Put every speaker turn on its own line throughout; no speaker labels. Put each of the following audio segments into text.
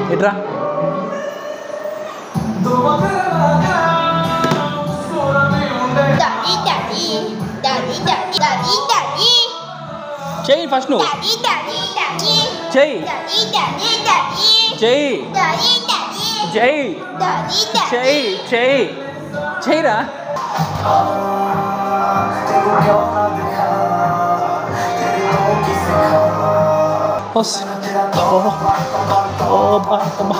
ఎట్రా
Daddy, daddy, daddy, daddy, daddy, daddy,
చెయ్యి first నువ్వు
daddy, daddy, daddy,
చెయ్యి
daddy, daddy, daddy,
చెయ్యి
daddy, daddy,
చెయ్యి
daddy, daddy.
చెయ్యి చెయ్యి చెయ్యిరా వస్- ఓ, ఓ, బా, బా.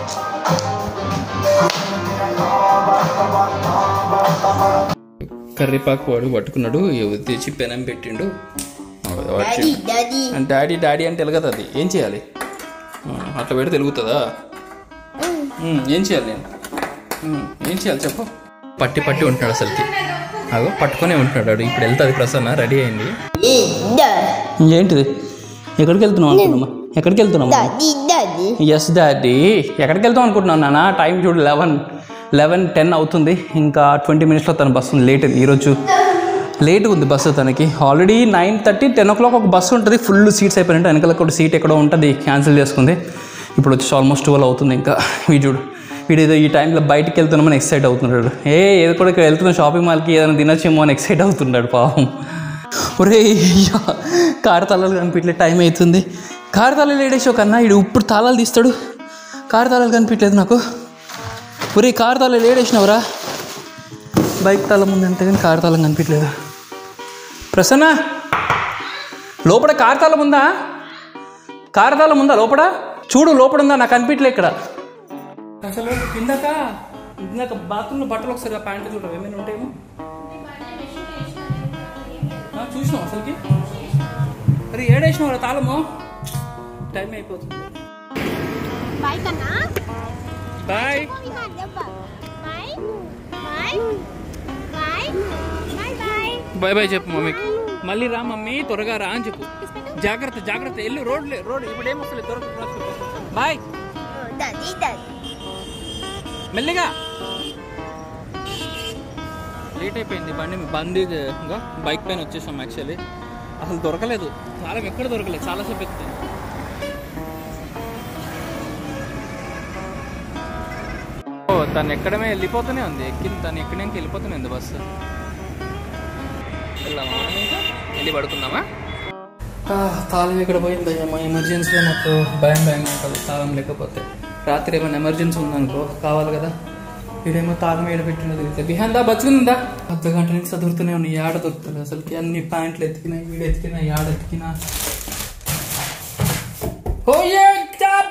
కర్రీపాకు వాడు పట్టుకున్నాడు ఇవి తెచ్చి పెనం పెట్టిండు వాడు
Daddy, daddy.
డాడీ డాడీ అంటే వెలగదు అది ఏం చేయాలి ఆ, అట్లా పెడితే వెలుగుతుందా ఉమ్, ఏం చేయాలి నేను ఉమ్, ఏం చేయాలి చెప్పు పట్టి పట్టి ఉంటున్నాడు అసలుకి అగో పట్టుకొనే ఉంటున్నాడు వాడు. ఇప్పుడు వెళ్తుంది ప్రసన్న రెడీ అయింది
Daddy,
ఏంటిది ఎక్కడికి వెళ్తున్నావు అనుకున్నామా ఎక్కడికి వెళ్తున్నామా
daddy, daddy.
ఎస్ డాడీ ఎక్కడికి వెళ్తాం అనుకుంటున్నాను నాన్న టైం చూడు లెవెన్ లెవెన్ టెన్ అవుతుంది ఇంకా ట్వంటీ మినిట్స్లో తన బస్సు ఉంది లేట్ ఈరోజు లేట్ ఉంది బస్సు తనకి already nine thirty ten o'clock ఒక బస్సు ఉంటుంది ఫుల్ సీట్స్ అయిపోయినట్టు వెనకాల ఒక సీట్ ఎక్కడో ఉంటుంది క్యాన్సిల్ చేసుకుంది ఇప్పుడు వచ్చి ఆల్మోస్ట్ ట్వెల్వ్ అవుతుంది ఇంకా వీడు చూడు వీడు ఏదో ఈ టైంలో బయటికి వెళ్తున్నామని ఎక్సైట్ అవుతున్నాడు ఏ ఏదో కూడా ఇక్కడ వెళ్తున్న షాపింగ్ మాల్కి ఏదైనా తినొచ్చేమో అని ఎక్సైట్ అవుతున్నాడు పాపం ఒరే అయ్యా కారు తాళాలు కనిపించలేదు టైం అవుతుంది కారు తాళాలు ఏడేసో కన్నా ఇడు ఇప్పుడు తాళాలు తీస్తాడు కారు తాళాలు కనిపించలేదు నాకు ఒరే కారు తాళాలు ఏడేసినవరా బైక్ తాళం ఉంది అంతే కానీ కారు తాళం కనిపించలేదు ప్రసన్న లోపల కారు తాళం ఉందా కారు తాళం ఉందా లోపల చూడు లోపల ఉందా నాకు కనిపించలే ఇక్కడ అసలు ఇందాక ఇందాక బాత్రూంలో బట్టలు ఒకసారి ప్యాంటు చూడవు ఏమైనా ఉంటాయేమో ఆ, చూసినావు అసలుకి మరి ఏడేసినావు తాళము టైం అయిపోతుంది
Bye ka na?
Bye
Bye. Bye. Bye. Bye, bye.
Bye bye చెప్పు మమ్మీకి మళ్ళీ రా మమ్మీ త్వరగా రా అని చెప్పు జాగ్రత్త జాగ్రత్త ఎల్లు రోడ్ రోడ్ ఇప్పుడు ఏం వస్తలేదు త్వరగా బాయ్
Daddy, daddy.
మెల్లిగా లేట్ అయిపోయింది బండి బండి ఇంకా బైక్ పైన వచ్చేసాం యాక్చువల్లీ అసలు దొరకలేదు చాలా ఎక్కడ దొరకలేదు చాలాసేపు ఎత్తుంది ఓ తను ఎక్కడమే వెళ్ళిపోతూనే ఉంది ఎక్కింది తను ఎక్కడానికి వెళ్ళిపోతూనే ఉంది బస్సు వెళ్దామా మనం ఇంకా? వెళ్ళి పడుకుందామా తాళం ఎక్కడ పోయింది అమ్మా ఎమర్జెన్సీలో నాకు భయం భయం ఉంటుంది తాళం లేకపోతే రాత్రి ఏమైనా ఎమర్జెన్సీ ఉందనుకో కావాలి కదా వీడేమో తాళం ఏడ పెట్టినది బిహాన్ దా బతుకుందా అర్ధ గంట నుంచి చదువుతూనే ఉన్నాయి యాడ దొరుకుతుంది అసలుకి అన్ని ప్యాంట్లు ఎతికినా వీడు ఎతికినా యాడ ఎతికినా ఓయే చాప్!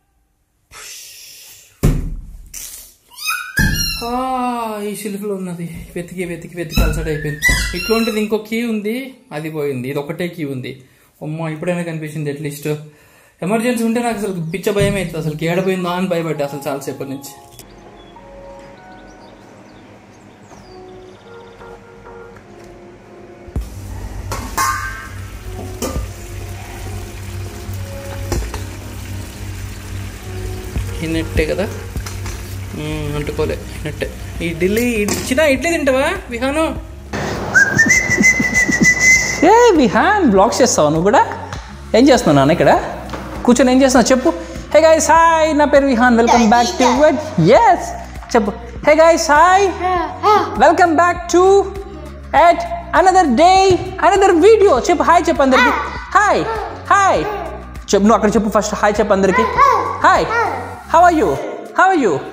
ఆ, ఈ షెల్ఫ్లో ఉన్నది వెతికి వెతికి వెతికి అలసట అయిపోయింది ఇట్లాంటిది ఇంకో కీ ఉంది అది పోయింది ఇది ఒకటే కీ ఉంది అమ్మా ఇప్పుడైనా కనిపించింది అట్లీస్ట్ ఎమర్జెన్సీ ఉంటే నాకు అసలు పిచ్చ భయం అవుతుంది అసలు ఏడపోయిందా అని భయపడ్డా అసలు చాలాసేపటి నుంచి ఈ నెట్టే కదా మ్మ్, అంటుకోలే నెట్టే ఈ ఢిల్లీ ఇచ్చిన ఇడ్లీ తింటావా విహాను ఏ విహాన్ బ్లాక్ చేస్తావా నువ్వు కూడా ఏం చేస్తున్నావు నాన్న ఇక్కడ కూర్చొని ఏం చేస్తున్నావు చెప్పు హే గాయ్స్ హాయ్ నా పేరు Vihaan welcome back to what yes చెప్పు hey guys hi welcome back to at another day another video చెప్పు హాయ్ చెప్పు అందరికి హాయ్ హాయ్ చెప్పు నువ్వు అక్కడ చెప్పు ఫస్ట్ హాయ్ చెప్పు అందరికి hi how are you how are you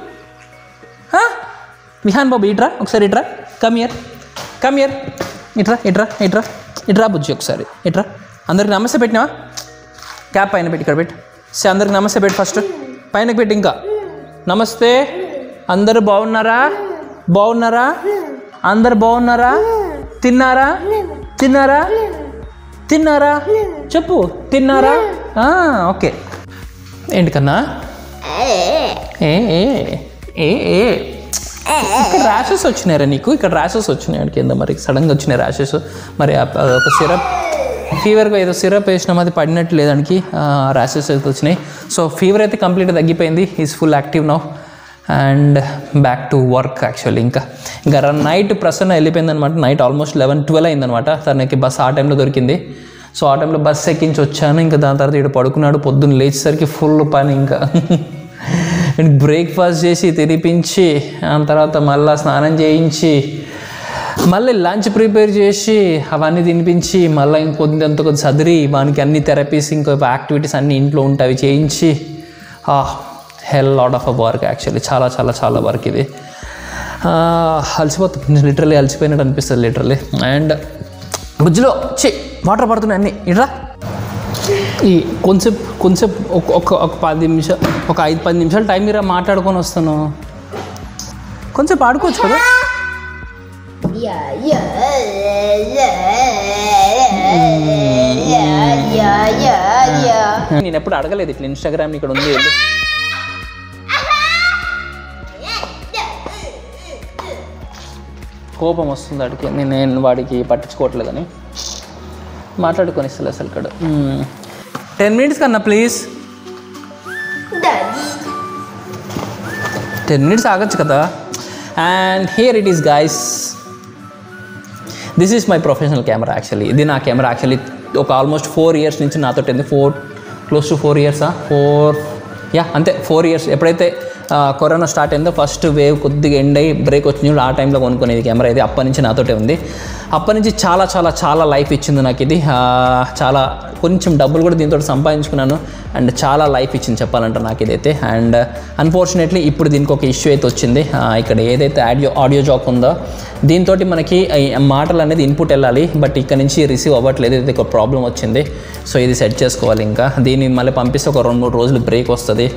Vihaan బాబు ఇట్రా ఒకసారి ఇట్రా కమ్ ఇయర్ కమ్ ఇయర్ ఇట్రా ఇట్రా ఇట్రా ఇట్రా బుజ్జి ఒకసారి ఇట్రా అందరికి నమస్తే పెట్టినావా క్యాప్ పైన పెట్టి ఇక్కడ పెట్టి సే అందరికి నమస్తే పెట్టి ఫస్ట్ పైన పెట్టి ఇంకా నమస్తే అందరూ బాగున్నారా బాగున్నారా అందరు బాగున్నారా తిన్నారా తిన్నారా తిన్నారా చెప్పు తిన్నారా ఆ, ఓకే ఏంటి కన్నా ఏ ఏ ఏ ఏ ఇక్కడ ర్యాషెస్ వచ్చినాయిరా నీకు ఇక్కడ ర్యాషెస్ వచ్చినాయి కింద మరి సడన్గా వచ్చినాయి ర్యాషెస్ మరి ఆ- ఆ ఒక సిరప్ ఫీవర్గా ఏదో సిరప్ వేసినాం అది పడినట్టు లేదానికి ర్యాషెస్ అయితే వచ్చినాయి సో ఫీవర్ అయితే కంప్లీట్గా తగ్గిపోయింది is full active now and back to work actually ఇంకా ఇంకా నైట్ ప్రసన్న వెళ్ళిపోయింది అనమాట నైట్ ఆల్మోస్ట్ లెవెన్ ట్వెల్వ్ అయిందనమాట తనకి బస్ ఆ టైంలో దొరికింది సో ఆ టైంలో బస్ ఎక్కించి వచ్చాను ఇంకా దాని తర్వాత ఇక్కడ పడుకున్నాడు పొద్దున్న లేచేసరికి ఫుల్ పని ఇంకా బ్రేక్ఫాస్ట్ చేసి తినిపించి ఆ తర్వాత మళ్ళీ స్నానం చేయించి మళ్ళీ లంచ్ ప్రిపేర్ చేసి అవన్నీ తినిపించి మళ్ళీ ఇంకొద్ది అంత కొద్ది సదిరి వానికి అన్ని థెరపీస్ ఇంకో యాక్టివిటీస్ అన్నీ ఇంట్లో ఉంటాయి అవి చేయించి hell lot of uh work actually చాలా చాలా చాలా వర్క్ ఇది ఆ, అలసిపోతుంది లిటరల్లీ అలసిపోయినట్టు అనిపిస్తుంది లిటరల్లీ అండ్ బుజ్జిలో చి వాటర్ పడుతున్నాయి అన్నీ ఇట్రా ఈ కొంచెం కొంచెం ఒక ఒక ఒక పది నిమిషాలు ఒక ఐదు పది నిమిషాలు టైం మీరు మాట్లాడుకొని వస్తాను కొంచెం ఆడుకోవచ్చు కదా
Yeah, yeah, yeah, yeah, yeah, yeah, yeah.
నేను ఎప్పుడు అడగలేదు ఇట్లా ఇన్స్టాగ్రామ్ ఇక్కడ ఉంది వెళ్ళు. కోపం వస్తుంది వాడికి నేను నేను వాడికి పట్టించుకోవట్లేదని మాట్లాడుకొని ఇస్తలే అసలు ఇక్కడ టెన్ మినిట్స్ కన్నా ప్లీజ్
Daddy.
టెన్ మినిట్స్ ఆగచ్చు కదా and here it is guys this is my professional camera actually ఇది నా కెమెరా యాక్చువల్లీ ఒక ఆల్మోస్ట్ ఫోర్ ఇయర్స్ నుంచి నాతో ఉంది ఫోర్ క్లోజ్ టు ఫోర్ ఇయర్సా ఫోర్ యా అంతే ఫోర్ ఇయర్స్ ఎప్పుడైతే ఆ, కరోనా స్టార్ట్ అయిందో ఫస్ట్ వేవ్ కొద్దిగా ఎండ్ అయ్యి బ్రేక్ వచ్చింది చూడు, ఆ టైంలో కొనుక్కునేది కెమెరా ఇది అప్పటి నుంచి నాతోటే ఉంది అప్పటి నుంచి చాలా చాలా చాలా లైఫ్ ఇచ్చింది నాకు ఇది ఆ, చాలా కొంచెం డబ్బులు కూడా దీంతో సంపాదించుకున్నాను అండ్ చాలా లైఫ్ ఇచ్చింది చెప్పాలంటే నాకు ఇదైతే అండ్ అన్ఫార్చునేట్లీ ఇప్పుడు దీనికి ఒక ఇష్యూ అయితే వచ్చింది ఆ, ఇక్కడ ఏదైతే ఆడియో ఆడియో జాక్ ఉందో దీంతో మనకి ఈ మాటలు అనేది ఇన్పుట్ వెళ్ళాలి బట్ ఇక్కడ నుంచి రిసీవ్ అవ్వట్లేదు ఇది ఒక ప్రాబ్లం వచ్చింది సో ఇది సెట్ చేసుకోవాలి ఇంకా దీన్ని మళ్ళీ పంపిస్తే ఒక రెండు మూడు రోజులు బ్రేక్ వస్తుంది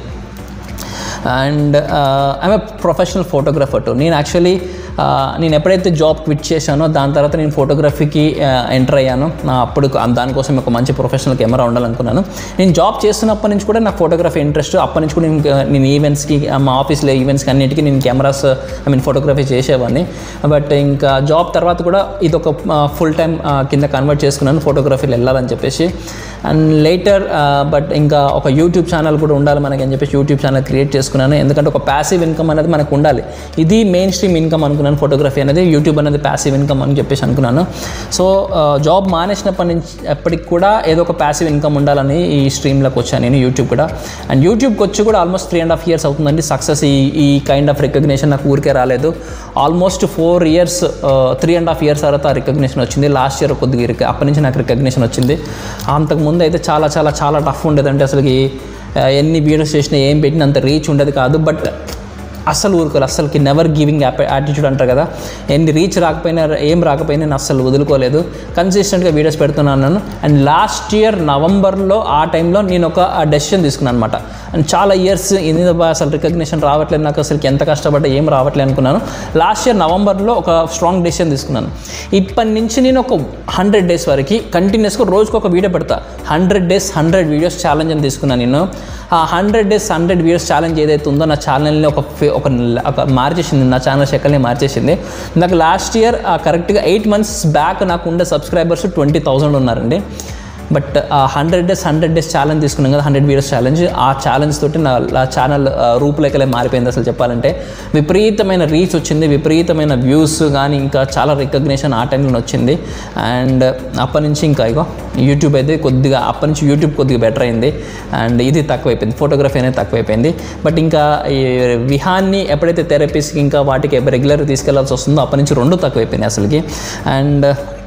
and I'm a professional photographer too నేను యాక్చువల్లీ నేను ఎప్పుడైతే జాబ్ క్విట్ చేశానో దాని తర్వాత నేను ఫోటోగ్రఫీకి ఎంటర్ అయ్యాను నా అప్పుడు ఆ దానికోసం ఒక మంచి ప్రొఫెషనల్ కెమెరా ఉండాలనుకున్నాను నేను జాబ్ చేస్తున్నప్పటి నుంచి కూడా నాకు ఫోటోగ్రఫీ ఇంట్రెస్ట్ అప్పటి నుంచి కూడా నేను నేను ఈవెంట్స్కి మా ఆఫీస్లో ఈవెంట్స్కి అన్నిటికీ నేను కెమెరాస్ ఐ మీన్ ఫోటోగ్రఫీ చేసేవాడిని బట్ ఇంకా జాబ్ తర్వాత కూడా ఇది ఒక ఫుల్ టైం కింద కన్వర్ట్ చేసుకున్నాను ఫోటోగ్రఫీలో వెళ్ళాలని చెప్పేసి అండ్ లేటర్ బట్ ఇంకా ఒక యూట్యూబ్ ఛానల్ కూడా ఉండాలి మనకి అని చెప్పేసి యూట్యూబ్ ఛానల్ క్రియేట్ చేసుకున్నాను ఎందుకంటే ఒక ప్యాసివ్ ఇన్కమ్ అనేది మనకు ఉండాలి ఇది మెయిన్ స్ట్రీమ్ ఇన్కమ్ అనుకున్నాను ఫోటోగ్రఫీ అనేది యూట్యూబ్ అనేది ప్యాసివ్ ఇన్కమ్ అని చెప్పేసి అనుకున్నాను సో జాబ్ మానేసినప్పటి నుంచి ఎప్పటికి కూడా ఏదో ఒక ప్యాసివ్ ఇన్కమ్ ఉండాలని ఈ స్ట్రీమ్లోకి వచ్చాను నేను యూట్యూబ్ కూడా అండ్ యూట్యూబ్కి వచ్చి కూడా almost three and half years అవుతుందండి సక్సెస్ ఈ ఈ కైండ్ ఆఫ్ రికగ్నేషన్ నాకు ఊరికే రాలేదు almost four years three and half years తర్వాత రికగ్నేషన్ వచ్చింది లాస్ట్ ఇయర్ కొద్దిగా రిక- అప్పటి నుంచి నాకు రికగ్నేషన్ వచ్చింది అంతకు ముందు అయితే చాలా చాలా చాలా టఫ్ ఉండేదంటే అసలుకి ఆ, ఎన్ని వీడియోస్ చేసినా ఏం పెట్టినా అంత రీచ్ ఉండేది కాదు బట్ అస్సలు ఊరుకోరు అస్సలకి నెవర్ గివింగ్ యాటిట్యూడ్ అంటారు కదా ఎన్ని రీచ్ రాకపోయినా ఏం రాకపోయినా నేను అస్సలు వదులుకోలేదు కన్సిస్టెంట్గా వీడియోస్ పెడుతున్నాను అండ్ లాస్ట్ ఇయర్ నవంబర్లో ఆ టైంలో నేను ఒక డెసిషన్ తీసుకున్నాను అనమాట అండ్ చాలా ఇయర్స్ ఇది అసలు రికగ్నిషన్ రావట్లేదు నాకు అసలు ఎంత కష్టపడ్డా ఏం రావట్లేదు అనుకున్నాను లాస్ట్ ఇయర్ నవంబర్లో ఒక స్ట్రాంగ్ డెసిషన్ తీసుకున్నాను ఇప్పటి నుంచి నేను ఒక హండ్రెడ్ డేస్ వరకు కంటిన్యూస్గా రోజుకు ఒక వీడియో పెడతా hundred days hundred videos challenge అని తీసుకున్నాను నేను ఆ hundred days hundred videos challenge ఏదైతే ఉందో నా ఛానల్ని ఒక ఫే- ఒక ఒక మార్చేసింది నా ఛానల్ షెక్కల్ని మార్చేసింది నాకు లాస్ట్ ఇయర్ కరెక్ట్గా ఎయిట్ మంత్స్ బ్యాక్ నాకు ఉండే సబ్స్క్రైబర్స్ ట్వంటీ థౌసండ్ ఉన్నారండి బట్ ఆ hundred days hundred days challenge తీసుకున్నాం కదా హండ్రెడ్ వీడియోస్ ఛాలెంజ్ ఆ ఛాలెంజ్ తోటి నా నా ఛానల్ రూపులేకలే మారిపోయింది అసలు చెప్పాలంటే విపరీతమైన రీచ్ వచ్చింది విపరీతమైన వ్యూస్ కానీ ఇంకా చాలా రికగ్నేషన్ ఆ టైంలో వచ్చింది అండ్ అప్పటి నుంచి ఇంకా ఇగో యూట్యూబ్ అయితే కొద్దిగా అప్పటి నుంచి యూట్యూబ్ కొద్దిగా బెటర్ అయింది అండ్ ఇది తక్కువైపోయింది ఫోటోగ్రఫీ అనేది తక్కువైపోయింది బట్ ఇంకా ఈ విహాన్ని ఎప్పుడైతే థెరపీస్కి ఇంకా వాటికి రెగ్యులర్ తీసుకెళ్లాల్సి వస్తుందో అప్పటి నుంచి రెండు తక్కువైపోయినాయి అసలుకి and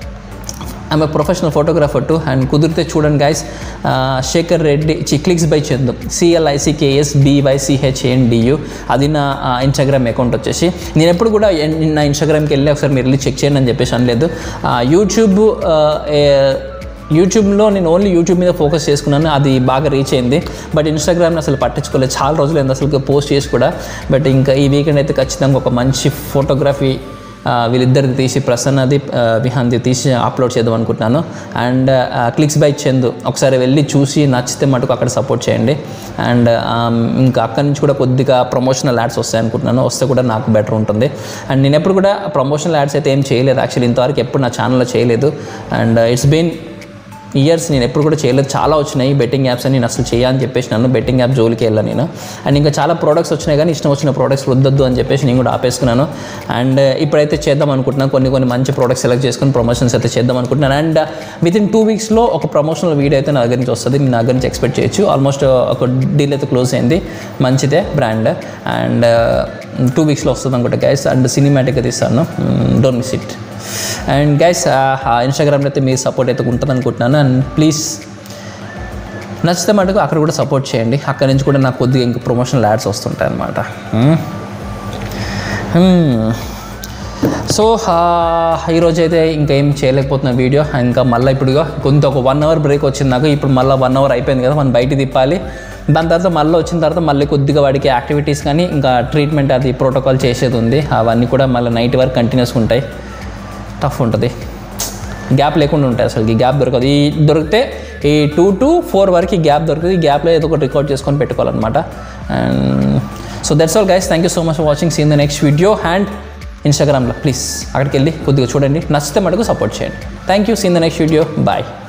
I'm a professional photographer to and కుదిరితే చూడండి గైస్ శేఖర్ రెడ్డి చిక్లిక్స్ బై చందు సిఎల్ఐసికేఎస్ బీవైసిహెచ్ఏఎన్డియు అది నా ఇన్స్టాగ్రామ్ అకౌంట్ వచ్చేసి నేను ఎప్పుడు కూడా ఎన్- నా ఇన్స్టాగ్రామ్కి వెళ్ళి ఒకసారి మీరు వెళ్ళి చెక్ చేయండి అని చెప్పేసి అనలేదు యూట్యూబ్ యూట్యూబ్లో నేను ఓన్లీ యూట్యూబ్ మీద ఫోకస్ చేసుకున్నాను అది బాగా రీచ్ అయింది బట్ ఇన్స్టాగ్రామ్ని అసలు పట్టించుకోలేదు చాలా రోజులు అయింది అసలు పోస్ట్ చేసి కూడా బట్ ఇంకా ఈ వీకెండ్ అయితే ఖచ్చితంగా ఒక మంచి ఫోటోగ్రఫీ ఆ, వీళ్ళిద్దరిది తీసి ప్రసన్నది ఆ, విహాన్ది తీసి అప్లోడ్ చేద్దాం అనుకుంటున్నాను అండ్ క్లిక్స్ బై చందు ఒకసారి వెళ్ళి చూసి నచ్చితే మటుకు అక్కడ సపోర్ట్ చేయండి అండ్ ఇంకా అక్కడి నుంచి కూడా కొద్దిగా ప్రమోషనల్ యాడ్స్ వస్తాయి అనుకుంటున్నాను వస్తే కూడా నాకు బెటర్ ఉంటుంది అండ్ నేను ఎప్పుడు కూడా ప్రమోషనల్ యాడ్స్ అయితే ఏం చేయలేదు యాక్చువల్లీ ఇంతవరకు ఎప్పుడు నా ఛానల్లో చేయలేదు అండ్ ఇట్స్ బీన్ ఇయర్స్ నేను ఎప్పుడు కూడా చేయలేదు చాలా వచ్చినాయి బెట్టింగ్ యాప్స్ అని నేను అసలు చేయని చెప్పేసి నన్ను బెట్టింగ్ యాప్ జోలికి వెళ్ళాను నేను అండ్ ఇంకా చాలా ప్రోడక్ట్స్ వచ్చినాయి కానీ ఇష్టం వచ్చిన ప్రోడక్ట్స్ వద్దొద్దు అని చెప్పేసి నేను కూడా ఆపేసుకున్నాను అండ్ ఇప్పుడైతే చేద్దాం అనుకుంటున్నాను కొన్ని కొన్ని మంచి ప్రోడక్ట్స్ సెలెక్ట్ చేసుకుని ప్రమోషన్స్ అయితే చేద్దాం అనుకుంటున్నాను అండ్ విత్ ఇన్ టూ వీక్స్లో ఒక ప్రమోషనల్ వీడియో అయితే నా దగ్గర నుంచి వస్తుంది నేను నా దగ్గర నుంచి ఎక్స్పెక్ట్ చేయొచ్చు ఆల్మోస్ట్ ఒక డీల్ అయితే క్లోజ్ అయింది మంచిదే బ్రాండ్ అండ్ టూ వీక్స్లో వస్తుంది అనుకుంటా గైస్ అండ్ సినిమాటిక్ అయితే ఇస్తాను don't miss it and guys ఇన్స్టాగ్రామ్లో అయితే మీ సపోర్ట్ అయితే ఉంటుంది అనుకుంటున్నాను అండ్ ప్లీజ్ నచ్చితే మటుకు అక్కడ కూడా సపోర్ట్ చేయండి అక్కడ నుంచి కూడా నాకు కొద్దిగా ఇంకా ప్రమోషనల్ యాడ్స్ వస్తుంటాయి అనమాట సో ఈరోజు అయితే ఇంకా ఏం చేయలేకపోతున్న వీడియో ఇంకా మళ్ళీ ఇప్పుడు ఇగో కొంత ఒక వన్ అవర్ బ్రేక్ వచ్చింది నాకు ఇప్పుడు మళ్ళీ వన్ అవర్ అయిపోయింది కదా మనం బయట తిప్పాలి దాని తర్వాత మళ్ళీ వచ్చిన తర్వాత మళ్ళీ కొద్దిగా వాడికి యాక్టివిటీస్ కానీ ఇంకా ట్రీట్మెంట్ అది ప్రోటోకాల్ చేసేది ఉంది అవన్నీ కూడా మళ్ళీ నైట్ వరకు కంటిన్యూస్గా ఉంటాయి టఫ్ ఉంటుంది గ్యాప్ లేకుండా ఉంటాయి అసలు ఈ గ్యాప్ దొరకదు ఈ దొరికితే ఈ టూ టు ఫోర్ వరకు ఈ గ్యాప్ దొరుకుతుంది ఈ గ్యాప్లో ఏదో ఒకటి రికార్డ్ చేసుకొని పెట్టుకోవాలన్నమాట and so that's all guys thank you so much for watching see in the next video and ఇన్స్టాగ్రామ్లో ప్లీజ్ అక్కడికి వెళ్ళి కొద్దిగా చూడండి నచ్చితే మటుకు సపోర్ట్ చేయండి thank you see in the next video bye